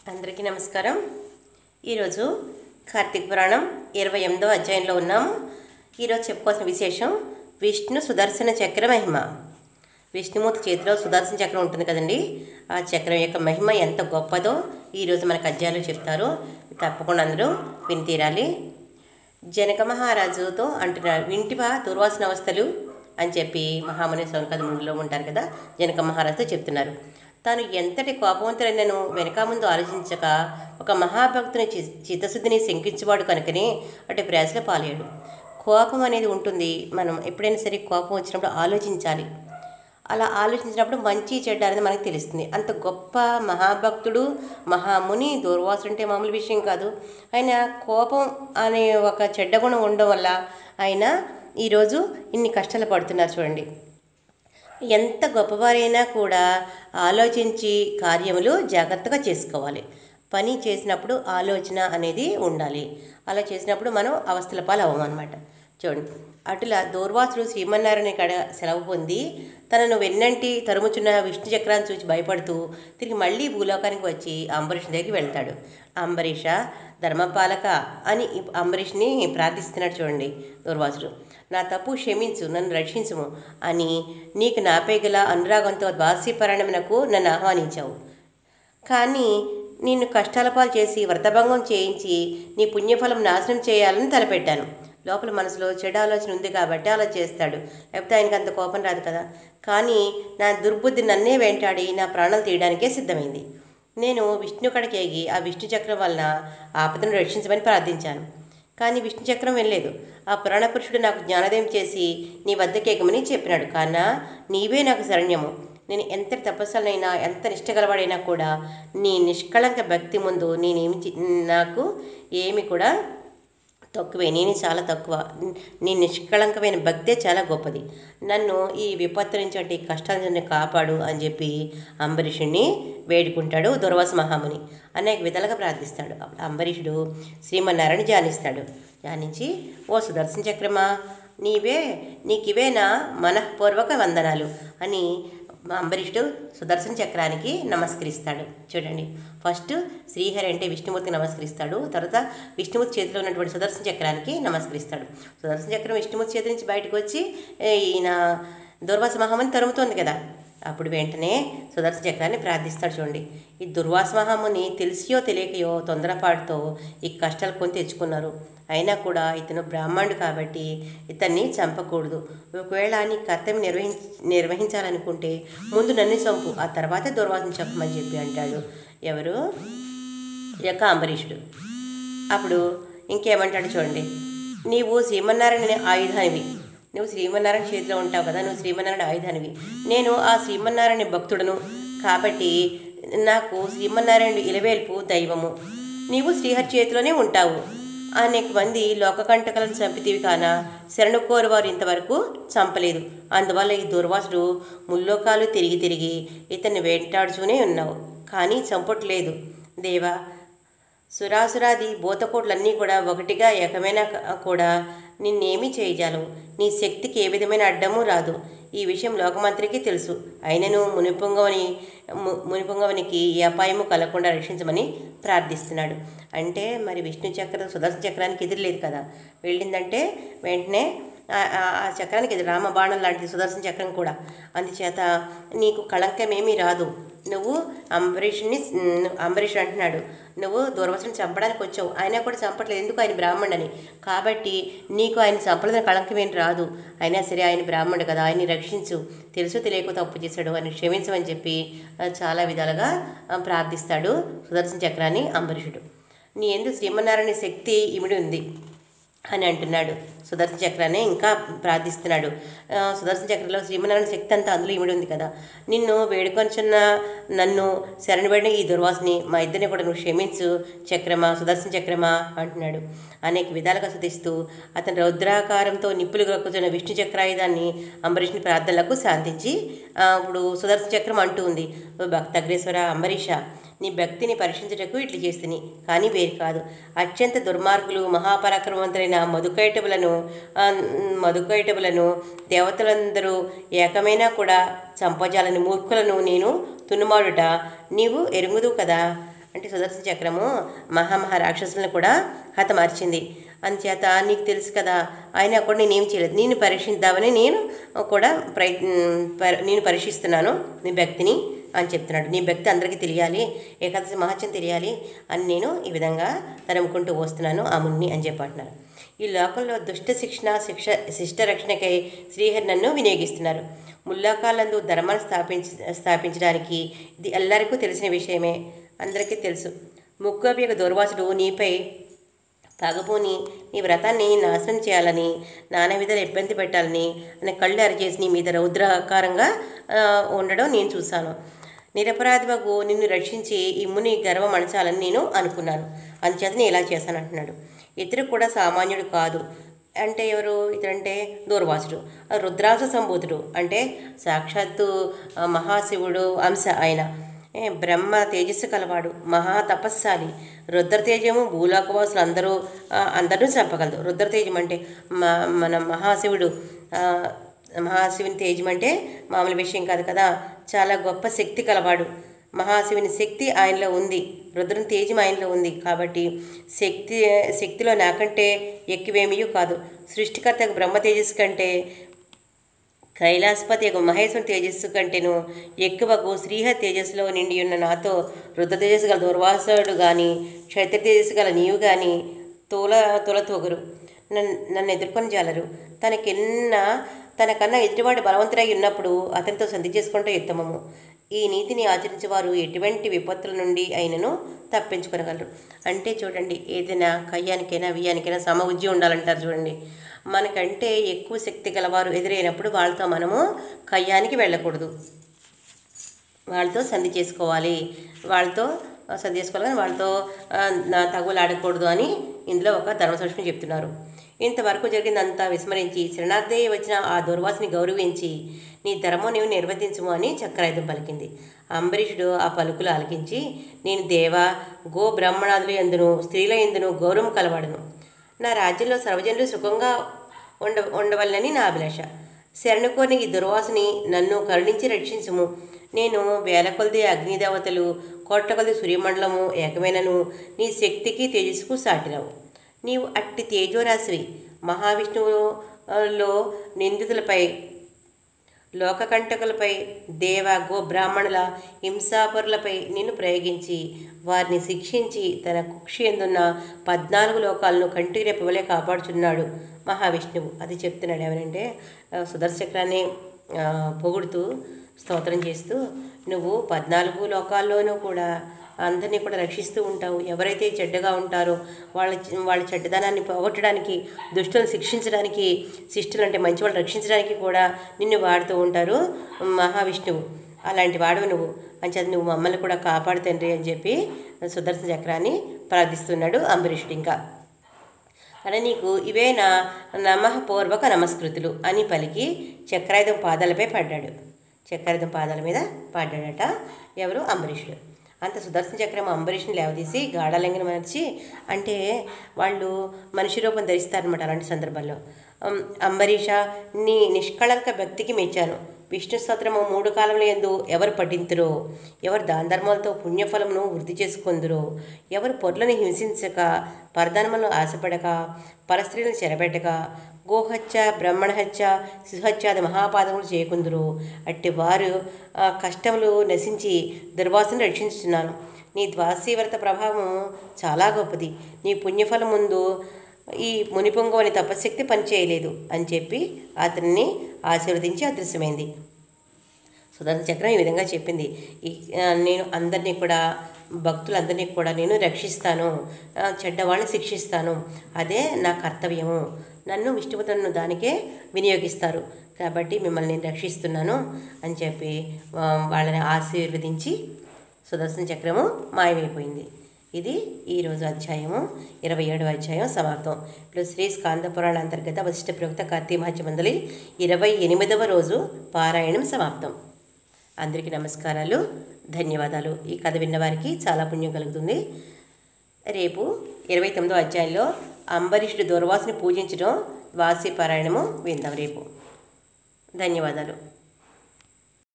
అందరికీ నమస్కారం ఈరోజు కార్తీక పురాణం ఇరవై ఎనిమిదో అధ్యాయంలో ఉన్నాము ఈరోజు చెప్పుకోవాల్సిన విశేషం విష్ణు సుదర్శన చక్ర మహిమ విష్ణుమూర్తి చేతిలో సుదర్శన చక్రం ఉంటుంది కదండి ఆ చక్రం యొక్క మహిమ ఎంత గొప్పదో ఈరోజు మనకు అధ్యాయంలో చెప్తారు తప్పకుండా అందరూ విని తీరాలి జనక మహారాజుతో అంటున్నారు వింటివా దుర్వాసన అవస్థలు అని చెప్పి మహాముని సౌనకద ముందులో ఉంటారు కదా జనక మహారాజుతో చెప్తున్నారు తాను ఎంతటి కోపవంతుడైనను వెనక ముందు ఆలోచించక ఒక మహాభక్తుని చి చిత్తశుద్ధిని శంకించేవాడు కనుకనే అటు ప్రయాసలో పాలేడు కోపం అనేది ఉంటుంది మనం ఎప్పుడైనా సరే కోపం వచ్చినప్పుడు ఆలోచించాలి అలా ఆలోచించినప్పుడు మంచి చెడ్డ అనేది మనకు తెలుస్తుంది అంత గొప్ప మహాభక్తుడు మహాముని దూర్వాసుడు అంటే మామూలు విషయం కాదు ఆయన కోపం అనే ఒక చెడ్డ గుణం ఉండడం వల్ల ఆయన ఈరోజు ఇన్ని కష్టాలు పడుతున్నారు చూడండి ఎంత గొప్పవారైనా కూడా ఆలోచించి కార్యములు జాగ్రత్తగా చేసుకోవాలి పని చేసినప్పుడు ఆలోచన అనేది ఉండాలి అలా చేసినప్పుడు మనం అవస్థల పాలు అవ్వమన్నమాట చూడండి అటులా దూర్వాసుడు శ్రీమన్నారాయణ కడ సెలవు పొంది తనను వెన్నంటి తరుముచున్న విష్ణు చక్రాన్ని చూసి భయపడుతూ తిరిగి మళ్ళీ భూలోకానికి వచ్చి అంబరీష్ దగ్గరికి వెళ్తాడు అంబరీష ధర్మపాలక అని అంబరీష్ని ప్రార్థిస్తున్నాడు చూడండి దూర్వాసుడు నా తప్పు క్షమించు నన్ను రక్షించుము అని నీకు నాపై గల అనురాగంతో ద్వాసీపరణమునకు నన్ను ఆహ్వానించావు కానీ నిన్ను కష్టాల పాలు చేసి వ్రతభంగం చేయించి నీ పుణ్యఫలం నాశనం చేయాలని తలపెట్టాను లోపల మనసులో చెడు ఆలోచన ఉంది కాబట్టి అలా చేస్తాడు లేకపోతే ఆయనకు అంత కోపం రాదు కదా కానీ నా దుర్బుద్ధి నన్నే వెంటాడి నా ప్రాణాలు తీయడానికే సిద్ధమైంది నేను విష్ణు కడకి ఎగి ఆ విష్ణు చక్రం వలన ఆపదను రక్షించమని ప్రార్థించాను కానీ విష్ణు చక్రం వెళ్ళలేదు ఆ పురాణ పురుషుడు నాకు జ్ఞానోదయం చేసి నీ వద్దకు ఎగమని చెప్పినాడు కానా నీవే నాకు శరణ్యము నేను ఎంత తపస్సులైనా ఎంత నిష్టగలవాడైనా కూడా నీ నిష్కళంక భక్తి ముందు నేనేమి చే- నాకు ఏమి కూడా తక్కువే నేను చాలా తక్కువ నీ నిష్కళంకమైన భక్తే చాలా గొప్పది నన్ను ఈ విపత్తు నుంచి అంటే ఈ కష్టాల నుంచి కాపాడు అని చెప్పి అంబరీషుడిని వేడుకుంటాడు దుర్వాస మహాముని అనేక విధాలుగా ప్రార్థిస్తాడు అప్పుడు అంబరీషుడు శ్రీమన్నారాయణ ధ్యానిస్తాడు ధ్యానించి ఓ సుదర్శన చక్రమా నీవే నీకివే నా మనఃపూర్వక వందనాలు అని అంబరీషుడు సుదర్శన చక్రానికి నమస్కరిస్తాడు చూడండి ఫస్ట్ శ్రీహరి అంటే విష్ణుమూర్తికి నమస్కరిస్తాడు తర్వాత విష్ణుమూర్తి చేతిలో ఉన్నటువంటి సుదర్శన చక్రానికి నమస్కరిస్తాడు సుదర్శన చక్రం విష్ణుమూర్తి చేతి నుంచి బయటకు వచ్చి ఏ, ఈయన దుర్వాస మహాముని తరుముతోంది కదా అప్పుడు వెంటనే సుదర్శన చక్రాన్ని ప్రార్థిస్తాడు చూడండి ఈ దుర్వాస మహాముని తెలిసియో తెలియకయో తొందరపాటుతో ఈ కష్టాలు కొని తెచ్చుకున్నారు అయినా కూడా ఇతను బ్రాహ్మణుడు కాబట్టి ఇతన్ని చంపకూడదు ఒకవేళ నీ కర్తవ్యం నిర్వహించ నిర్వహించాలనుకుంటే ముందు నన్ను చంపు ఆ తర్వాత దుర్వాసన చెప్పమని చెప్పి అంటాడు ఎవరు ఈ యొక్క అంబరీషుడు అప్పుడు ఇంకేమంటాడు చూడండి నీవు శ్రీమన్నారాయణ ఆయుధానివి నువ్వు శ్రీమన్నారాయణ చేతిలో ఉంటావు కదా నువ్వు శ్రీమన్నారాయణ ఆయుధానివి నేను ఆ శ్రీమన్నారాయణ భక్తుడను కాబట్టి నాకు శ్రీమన్నారాయణుడు ఇలవేల్పు దైవము నీవు శ్రీహరి చేతిలోనే ఉంటావు అనేక మంది లోకకంటకలను చంపితివి కాన శరణు కోరువారు ఇంతవరకు చంపలేదు అందువల్ల ఈ దుర్వాసుడు ముల్లోకాలు తిరిగి తిరిగి ఇతన్ని వెంటాడుతూనే ఉన్నావు కానీ చంపట్లేదు దేవా సురాసురాది భూతకోట్లన్నీ కూడా ఒకటిగా ఏకమైన క- కూడా నిన్నేమీ చేయజాలవు నీ శక్తికి ఏ విధమైన అడ్డము రాదు ఈ విషయం లోకమంత్రికి తెలుసు అయినను మునిపొంగవని ము- మునిపొంగవనికి ఈ అపాయము కలగకుండా రక్షించమని ప్రార్థిస్తున్నాడు అంటే మరి విష్ణు చక్ర సుదర్శన చక్రానికి ఎదురులేదు కదా వెళ్ళిందంటే వెంటనే ఆ- ఆ- ఆ చక్రానికి ఇది రామబాణం లాంటిది సుదర్శన చక్రం కూడా అందుచేత నీకు కళంకమేమీ రాదు నువ్వు అంబరీషుని అంబరీష్ అంటున్నాడు నువ్వు దూర్వశని చంపడానికి వచ్చావు ఆయన కూడా చంపట్లేదు ఎందుకు ఆయన బ్రాహ్మణుడని కాబట్టి నీకు ఆయన చంపలేదని కళంకమేం రాదు అయినా సరే ఆయన బ్రాహ్మణుడు కదా ఆయన్ని రక్షించు తెలుసు తెలియక తప్పు చేశాడు అని క్షమించమని చెప్పి ఆ, చాలా విధాలుగా ఆ, ప్రార్థిస్తాడు సుదర్శన చక్రాన్ని అంబరీషుడు నీ ఎందు శ్రీమన్నారాయణ శక్తి ఇమిడి ఉంది అని అంటున్నాడు సుదర్శన చక్రాన్ని ఇంకా ప్రార్థిస్తున్నాడు ఆ, సుదర్శన చక్రంలో శ్రీమనారాయణ శక్తి అంతా అందులో ఇమిడి ఉంది కదా నిన్ను వేడుకొంచున్న నన్ను శరణబడిన ఈ దుర్వాసిని మా ఇద్దరిని కూడా నువ్వు క్షమించు చక్రమా సుదర్శన చక్రమా అంటున్నాడు అనేక విధాలుగా శుతిస్తూ అతని రౌద్రాకారంతో నిప్పులు కక్కుతున్న విష్ణు చక్రాయుధాన్ని అంబరీష్ని ప్రార్థనలకు శాంతించి ఆ, ఇప్పుడు సుదర్శన చక్రం అంటూ ఉంది "ఓ భక్తగ్రేశ్వర అంబరీష నీ భక్తిని పరీక్షించుటకు ఇట్లు చేస్తుని కానీ వేరు కాదు అత్యంత దుర్మార్గులు మహాపరాక్రమవంతులైన మధుకైటవులను ఆ, మధుకైటవులను దేవతలందరూ ఏకమైనా కూడా చంపజాలని మూర్ఖులను నేను తునుమాడుట నీవు ఎరుగుదు కదా అంటే సుదర్శన చక్రము మహామహా రాక్షసులను కూడా హతమార్చింది అందుచేత నీకు తెలుసు కదా ఆయన కూడా నేనేం చేయలేదు నేను పరీక్షిద్దామని నేను కూడా ప్రయత్ ప- నేను పరీక్షిస్తున్నాను నీ భక్తిని అని చెప్తున్నాడు నీ భక్తి అందరికీ తెలియాలి ఏకాదశి మహత్యం తెలియాలి అని నేను ఈ విధంగా తరుముకుంటూ వస్తున్నాను ఆ మున్ని అని చెప్పంటున్నారు ఈ లోకంలో దుష్ట శిక్షణ శిక్ష శిష్ట రక్షణకై శ్రీహరి నన్ను వినియోగిస్తున్నారు ముల్లాకాలందు ధర్మాన్ని స్థాపించ స్థాపించడానికి ఇది ಎಲ್ಲರಿಗೂ తెలిసిన విషయమే అందరికీ తెలుసు ముక్కోపి యొక్క దుర్వాసుడు నీపై పగబూని నీ వ్రతాన్ని నాశనం చేయాలని నానా విధాలు ఇబ్బంది పెట్టాలని అని కళ్ళు అరిచేసి నీ మీద రౌద్రాకారంగా ఆ, ఉండడం నేను చూశాను నిరపరాధివకు నిన్ను రక్షించి ఇమ్ముని గర్వం అణచాలని నేను అనుకున్నాను అందుచేత నేను ఇలా చేశాను అంటున్నాడు ఇతరు కూడా సామాన్యుడు కాదు అంటే ఎవరు ఇతడంటే దూర్వాసుడు ఆ రుద్రాంశ సంభూతుడు అంటే సాక్షాత్తు ఆ, మహాశివుడు అంశ ఆయన ఏ, బ్రహ్మ తేజస్సు కలవాడు మహా తపస్సాలి రుద్ర తేజము భూలోకవాసులు అందరూ ఆ, అందరూ చంపగలదు రుద్ర తేజం అంటే మ- మన మహాశివుడు ఆ, మహాశివుని తేజం అంటే మామూలు విషయం కాదు కదా చాలా గొప్ప శక్తి కలవాడు మహాశివుని శక్తి ఆయనలో ఉంది రుద్రుని తేజం ఆయనలో ఉంది కాబట్టి శక్తి శక్తిలో నాకంటే ఎక్కువేమీ కాదు సృష్టికర్త బ్రహ్మ తేజస్సు కంటే కైలాసపతి యొక్క మహేశ్వర తేజస్సు కంటేను ఎక్కువకు శ్రీహ తేజస్సులో నిండి ఉన్న నాతో రుద్ర తేజస్సు గల దుర్వాసుడు కానీ క్షత్ర తేజస్సు గల నీవు కానీ తోల తొలతూగరు నన్ను నన్ను ఎదుర్కొని జాలరు తనకెన్న తనకన్నా ఎదుటివాడు బలవంతుడై ఉన్నప్పుడు అతనితో సంధి చేసుకుంటే ఉత్తమము ఈ నీతిని ఆచరించేవారు ఎటువంటి విపత్తుల నుండి అయినను తప్పించుకోగలరు అంటే చూడండి ఏదైనా కయ్యానికైనా వియ్యానికైనా సమబుద్ధి ఉండాలంటారు చూడండి మనకంటే ఎక్కువ శక్తి గలవారు ఎదురైనప్పుడు వాళ్ళతో మనము కయ్యానికి వెళ్ళకూడదు వాళ్ళతో సంధి చేసుకోవాలి వాళ్ళతో ఆ, సంధి చేసుకోవాలి కానీ వాళ్ళతో ఆ, నా తగులాడకూడదు అని ఇందులో ఒక ధర్మ సూక్ష్మం చెప్తున్నారు ఇంతవరకు జరిగిందంతా విస్మరించి శరణార్థే వచ్చిన ఆ దుర్వాసిని గౌరవించి నీ ధర్మం నీవు నిర్వర్తించుము అని చక్రాయుధం పలికింది అంబరీషుడు ఆ పలుకులు ఆలకించి నేను దేవ గో బ్రాహ్మణాదులు ఎందును స్త్రీల ఎందును గౌరవం కలవాడను నా రాజ్యంలో సర్వజనులు సుఖంగా ఉండ ఉండవల్లని నా అభిలాష శరణుకోని ఈ దుర్వాసుని నన్ను కరుణించి రక్షించుము నేను వేల కొలది అగ్నిదేవతలు కోట్ల కొలది సూర్యమండలము ఏకమైనను నీ శక్తికి తేజస్సుకు సాటిరావు నీవు అట్టి తేజోరాశివి మహావిష్ణువులో నిందితులపై లోకకంటకులపై దేవ గో బ్రాహ్మణుల హింసాపరులపై నిన్ను ప్రయోగించి వారిని శిక్షించి తన కుక్షి ఎందున్న పద్నాలుగు లోకాలను కంటికి రెప్పవలే కాపాడుచున్నాడు మహావిష్ణువు అది చెప్తున్నాడు ఎవరంటే ఆ, సుదర్శక్రాన్ని ఆ, పొగుడుతూ స్తోత్రం చేస్తూ నువ్వు పద్నాలుగు లోకాల్లోనూ కూడా అందరినీ కూడా రక్షిస్తూ ఉంటావు ఎవరైతే చెడ్డగా ఉంటారో వాళ్ళ వాళ్ళ చెడ్డదనాన్ని పోగొట్టడానికి దుష్టులను శిక్షించడానికి శిష్టులు అంటే మంచి వాళ్ళు రక్షించడానికి కూడా నిన్ను వాడుతూ ఉంటారు మహావిష్ణువు అలాంటి వాడు నువ్వు అంచేత నువ్వు మమ్మల్ని కూడా కాపాడు తండ్రి అని చెప్పి సుదర్శన చక్రాన్ని ప్రార్థిస్తున్నాడు అంబరీషుడు ఇంకా అలా నీకు ఇవే నా నమఃపూర్వక నమస్కృతులు అని పలికి చక్రాయుధం పాదాలపై పడ్డాడు చక్రాయుధం పాదాల మీద పడ్డాడట ఎవరు అంబరీషుడు అంత సుదర్శన చక్రం అంబరీష్ని లేవదీసి గాఢలింగన మర్చి అంటే వాళ్ళు మనిషి రూపం ధరిస్తారనమాట అలాంటి సందర్భాల్లో అం- అంబరీష నీ నిష్కళంక భక్తికి మెచ్చాను విష్ణు స్తోత్రము మూడు కాలంలో ఎందు ఎవరు పఠింతురో ఎవరు దాన ధర్మాలతో పుణ్యఫలమును వృద్ధి చేసుకొందురో ఎవరు పొర్లను హింసించక పరధర్మలను ఆశపడక పరస్త్రీలను చెరబెట్టక గోహత్య బ్రహ్మణహత్య శిశుహత్యాది మహాపాదములు చేయకుందురు అట్టి వారు ఆ, కష్టములు నశించి దుర్వాసను రక్షించుతున్నాను నీ ద్వాసీవ్రత ప్రభావం చాలా గొప్పది నీ పుణ్యఫలం ముందు ఈ మునిపొంగవని తపశక్తి పనిచేయలేదు అని చెప్పి అతన్ని ఆశీర్వదించి అదృశ్యమైంది సుదర్శన చక్రం ఈ విధంగా చెప్పింది ఈ ఆ, నేను అందరినీ కూడా భక్తులందరినీ కూడా నేను రక్షిస్తాను ఆ, చెడ్డవాళ్ళని శిక్షిస్తాను అదే నా కర్తవ్యము నన్ను విష్ణువుతను దానికే వినియోగిస్తారు కాబట్టి మిమ్మల్ని నేను రక్షిస్తున్నాను అని చెప్పి ఆ, వాళ్ళని ఆశీర్వదించి సుదర్శన చక్రము మాయమైపోయింది ఇది ఈరోజు అధ్యాయము ఇరవై ఏడవ అధ్యాయం సమాప్తం ఇప్పుడు శ్రీ స్కాంద పురాణ అంతర్గత వశిష్ఠ ప్రయుక్త కార్తీక మహత్య మందలి ఇరవై ఎనిమిదవ రోజు పారాయణం సమాప్తం అందరికీ నమస్కారాలు ధన్యవాదాలు ఈ కథ విన్నవారికి చాలా పుణ్యం కలుగుతుంది రేపు ఇరవై తొమ్మిదో అధ్యాయంలో అంబరీషుడు దుర్వాసుని పూజించడం వాసి పారాయణము విందాం రేపు ధన్యవాదాలు